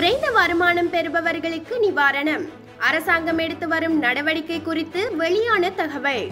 குறைந்த வருமானம் பெறுபவர்களுக்கு நிவாரணம் அரசாங்கம் எடுத்து வரும் நடவடிக்கை குறித்து வெளியான தகவல்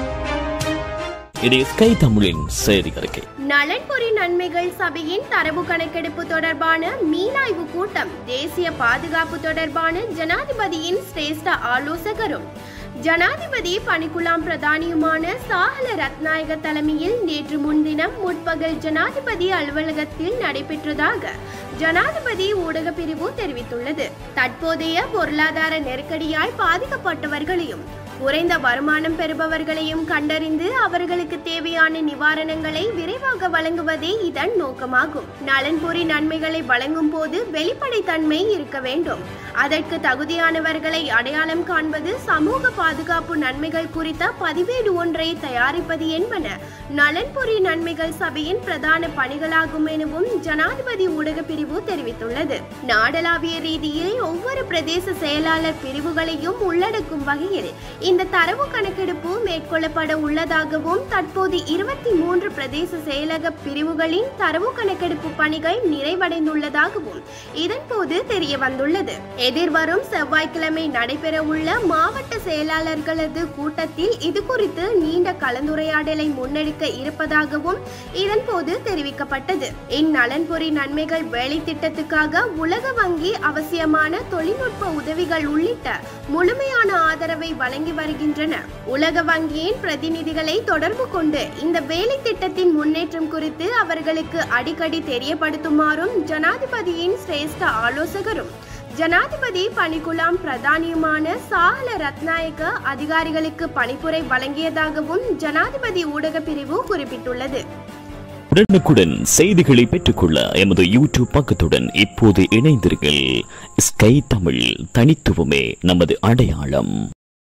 இது ஸ்கை தமிழின் செய்தி அறிக்கை நலன்புரி நன்மைகள் சபையின் தரவு கணக்கெடுப்பு தொடர்பான மீளாய்வு கூட்டம் தேசிய பாதுகாப்பு தொடர்பான ஜனாதிபதியின் சிரேஷ்ட ஆலோசகரும் ஜனாதிபதி பணிக்குலாம் பிரதானியுமான சாகல ரத்நாயக தலைமையில் நேற்று முன்தினம் முற்பகல் ஜனாதிபதி அலுவலகத்தில் நடைபெற்றதாக ஜனாதிபதி ஊடக பிரிவு தெரிவித்துள்ளது தற்போதைய பொருளாதார நெருக்கடியால் பாதிக்கப்பட்டவர்களையும் குறைந்த வருமானம் பெறுபவர்களையும் கண்டறிந்து அவர்களுக்கு தேவையான நிவாரணங்களை விரைவாக வழங்குவதே இதன் நோக்கமாகும் நலன்புரி நன்மைகளை வழங்கும் போது வெளிப்படைத்தன்மை இருக்க வேண்டும் அதற்கு தகுதியானவர்களை அடையாளம் காண்பது சமூக பாதுகாப்பு நன்மைகள் குறித்த பதிவேடு ஒன்றை தயாரிப்பது என்பன நலன்புரி நன்மைகள் சபையின் பிரதான பணிகளாகும் எனவும் ஜனாதிபதி ஊடக பிரிவு தெரிவித்துள்ளது நாடளாவிய ரீதியில் ஒவ்வொரு பிரதேச செயலாளர் பிரிவுகளையும் உள்ளடக்கும் வகையில் இந்த தரவு கணக்கெடுப்பு மேற்கொள்ளப்பட உள்ளதாகவும் தற்போது இருபத்தி மூன்று பிரதேச செயலக பிரிவுகளின் தரவு கணக்கெடுப்பு பணிகள் நிறைவடைந்துள்ளதாகவும் இதன்போது தெரிய வந்துள்ளது எதிர்வரும் செவ்வாய்க்கிழமை நடைபெறவுள்ள மாவட்ட செயலாளர்களது கூட்டத்தில் இது குறித்து நீண்ட கலந்துரையாடலை முன்னெடுக்க இருப்பதாகவும் இதன்போது தெரிவிக்கப்பட்டது இந்நலன்புரி நன்மைகள் வேலை திட்டத்துக்காக உலக வங்கி அவசியமான தொழில்நுட்ப உதவிகள் உள்ளிட்ட முழுமையான ஆதரவை வழங்கி வருகின்றன உலக வங்கியின் பிரதிநிதிகளை தொடர்பு கொண்டு இந்த வேலை திட்டத்தின் முன்னேற்றம் குறித்து அவர்களுக்கு அடிக்கடி தெரியப்படுத்துமாறும் ஜனாதிபதியின் சிரேஷ்ட ஆலோசகரும் ஜனாதிபதி பணிக்குலாம் பிரதானியுமான சாகல ரத்நாயக்க அதிகாரிகளுக்கு பணிப்புரை வழங்கியதாகவும் ஜனாதிபதி ஊடக பிரிவு குறிப்பிட்டுள்ளது உடனுக்குடன் செய்திகளை பெற்றுக்கொள்ள எமது யூடியூப் பக்கத்துடன் இப்போது இணைந்தீர்கள் ஸ்கை தமிழ் தனித்துவமே நமது அடையாளம்